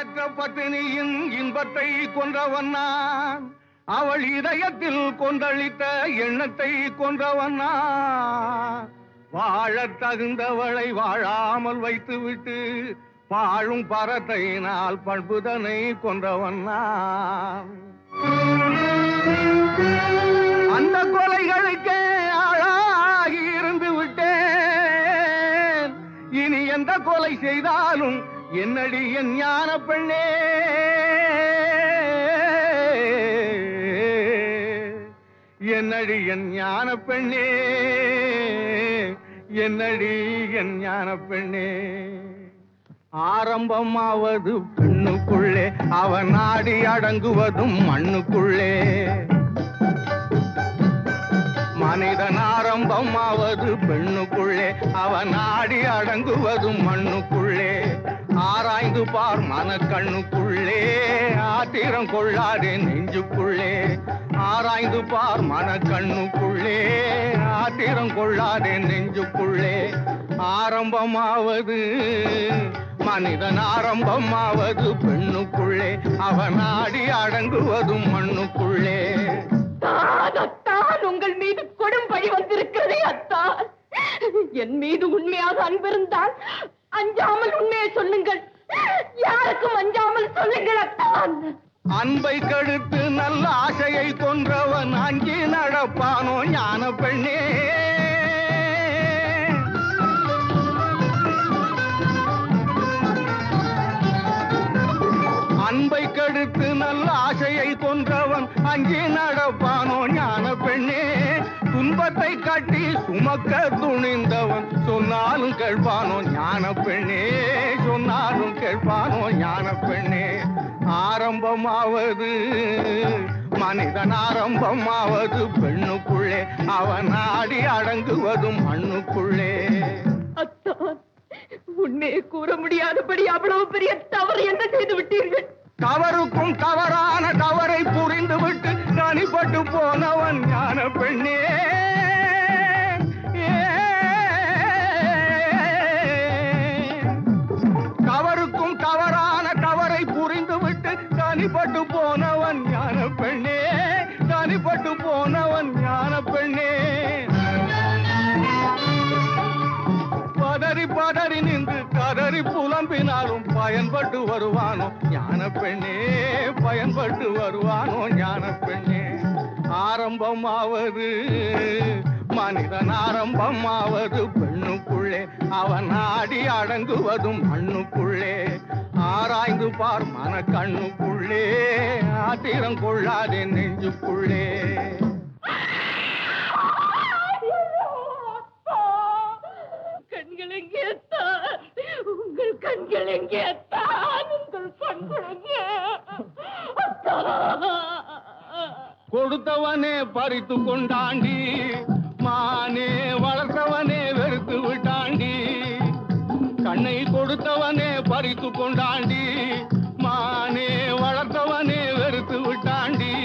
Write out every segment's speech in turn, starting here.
பெற்ற பத்தினியின் இன்பத்தை கொன்றவன் நான் அவள் இதயத்தில் கொந்தளித்த எண்ணத்தை கொன்றவன் நான் வாழத் தகுந்தவளை வாழாமல் வைத்துவிட்டு வாழும் பரத்தையினால் பண்புதனை கொன்றவன் நான் அந்த கொலைகளுக்கே ஆளாகி இருந்து விட்டேன் இனி எந்த கொலை செய்தாலும் என்னடி என் ஞான பெண்ணே என்னடி என் ஞான பெண்ணே என்னடி என் ஞான பெண்ணே ஆரம்பமாவது பெண்ணுக்குள்ளே அவன் நாடி அடங்குவதும் மண்ணுக்குள்ளே மனிதன் ஆரம்பமாவது பெண்ணுக்குள்ளே அவன் நாடி அடங்குவதும் மண்ணுக்குள்ளே ஆராய்ந்து பார் மனக்கண்ணுக்குள்ளே ஆத்திரம் கொள்ளாதே நெஞ்சுக்குள்ளே ஆராய்ந்து பார் மனக்கண்ணுக்குள்ளே ஆத்திரம் கொள்ளாதே நெஞ்சுக்குள்ளே ஆரம்பமாவது மனிதன் ஆரம்பமாவது பெண்ணுக்குள்ளே அவன் நாடி அடங்குவதும் மண்ணுக்குள்ளே அத்தான், அத்தான் உங்கள் மீது கொடும் பழி வந்திருக்கிறதே அத்தான் என் மீது உண்மையாக அன்பிருந்தால் அஞ்சாமல் உண்மையை சொல்லுங்கள் யாருக்கும் அஞ்சாமல் சொல்லுங்கள் அத்தான் அன்பை கடுத்து நல்ல ஆசையை கொன்றவன் அஞ்சி நடப்பானோ ஞான பெண்ணே அன்பை கடுத்து நல்ல ஆசையை கொன்றவன் அஞ்சி நடப்பானோ ஞான பெண்ணே துன்பத்தை கட்டி சுமக்க துணிந்தவன் சொன்னாலும் கேட்பானோ ஞான பெண்ணே சொன்னாலும் கேட்பானோ ஞான பெண்ணே ஆரம்பமாவது மனிதன் ஆரம்பமாவது பெண்ணுக்குள்ளே அவன் நாடி அடங்குவதும் மண்ணுக்குள்ளே அத்தான் உண்மையை கூற முடியாதபடி அவ்வளவு பெரிய தவறு என்ன செய்து விட்டீர்கள் தவறுக்கும் தவறான தவறை புரிந்துவிட்டு தனிப்பட்டு போனவன் ஞான பெண்ணே தவறுக்கும் தவறான தவறை புரிந்துவிட்டு தனிப்பட்டு போனவன் ஞான பெண்ணே தனிப்பட்டு போனவன் ஞான பெண்ணே பதறி பதறி நின்று கதறி புலம்பினாலும் பயன்பட்டு வருவானோ ஞான பெண்ணே பயன்பட்டு வருவானோ ஞான பெண்ணே ஆரம்பமாவது மனிதன் ஆரம்பமாவது பெண்ணுக்குள்ளே அவன் ஆடி அடங்குவதும் மண்ணுக்குள்ளே ஆராய்ந்து பார் மன கண்ணுக்குள்ளே ஆத்திரம் கொள்ளாதே நெஞ்சுக்குள்ளே கண்கள் எங்கே தான் உங்கள் கண்கள் எங்கே தான் உங்கள் கண்கள் எங்கே அத்தான். கொடுத்தவனே பறித்து கொண்டாண்டி மானே வளர்த்தவனே வெறுத்து விட்டாண்டி கண்ணை கொடுத்தவனே பறித்து கொண்டாண்டி மானே வளர்த்தவனே வெறுத்து விட்டாண்டி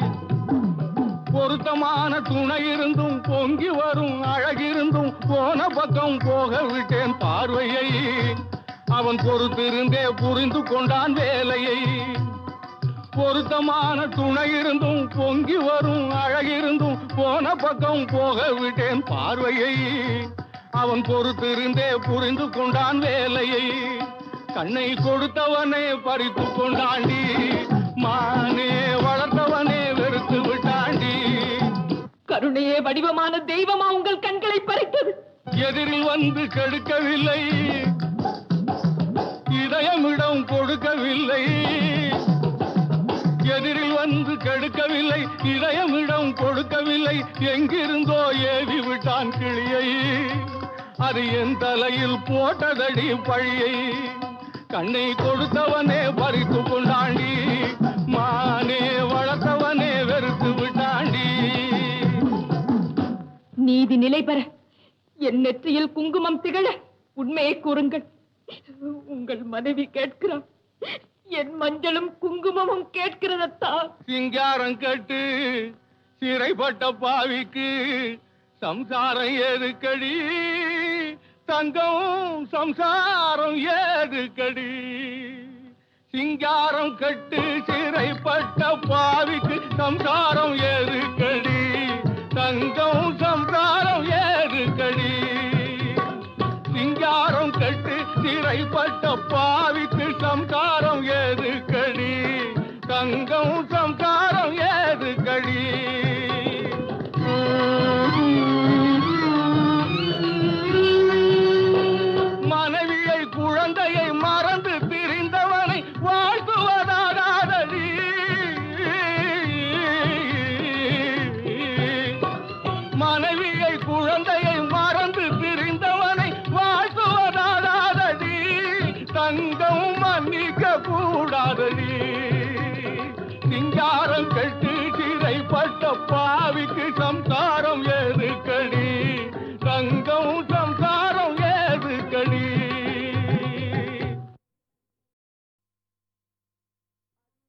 பொருத்தமான துணை இருந்தும் பொங்கி வரும் அழகிருந்தும் போன பக்கம் போக விட்டேன் பார்வையை அவன் பொறுத்திருந்தே புரிந்து கொண்டான் வேலையை பொருத்தமான துணை இருந்தும் பொங்கி வரும் அழகிருந்தும் போன பக்கம் போக விட்டேன் பார்வையை அவன் பொறுத்திருந்தே புரிந்து கொண்டான் வேலையை கண்ணை கொடுத்தவனே பறித்து கொண்டாண்டி மானே வளர்த்தவனே வெறுத்து விட்டாண்டி கருணையே வடிவமான தெய்வமா உங்கள் கண்களை பறித்தது எதிரில் வந்து கெடுக்கவில்லை இதயமிடம் கொடுக்கவில்லை எதிரில் வந்து கெடுக்கவில்லை இதயமிடம் கொடுக்கவில்லை எங்கிருந்தோ ஏவி விட்டான் கிளியை அது என் தலையில் போட்டதடி பழியை கண்ணை கொடுத்தவனே பறித்து கொண்டாண்டி மானே வளர்த்தவனே வெறுத்து விட்டாண்டி நீதி நிலை பெற என் நெற்றியில் குங்குமம் திகழ உண்மையை கூறுங்கள் உங்கள் மனைவி கேட்கிறார் என் மஞ்சளும் குங்குமமும் கேட்கிறதத்தா சிங்காரம் கட்டு சிறைப்பட்ட பாவிக்கு சம்சாரம் ஏதுக்கடி தங்கம் சம்சாரம் ஏதுக்கடி சிங்காரம் கட்டு சிறைப்பட்ட பாவிக்கு சம்சாரம் ஏறுக்கடி தங்கம் சம்சாரம் ஏறுக்கடி சிங்காரம் கட்டு சிறைப்பட்ட பாவிக்கு சம்சாரம் ஏறுக்கடி தங்கம் சம்சாரம் ஏறுக்கடி மனைவியை குழந்தையை மறந்து பிரிந்தவனை வாழ்த்துவதாகாதடி மனைவியை குழந்தையை மறந்து பிரிந்தவனை வாழ்த்துவதாகாதடி தங்கம் மன்னிக்க கூடாதடி சிங்காரம் கட்டு சிறைப்பட்ட பாவிக்கு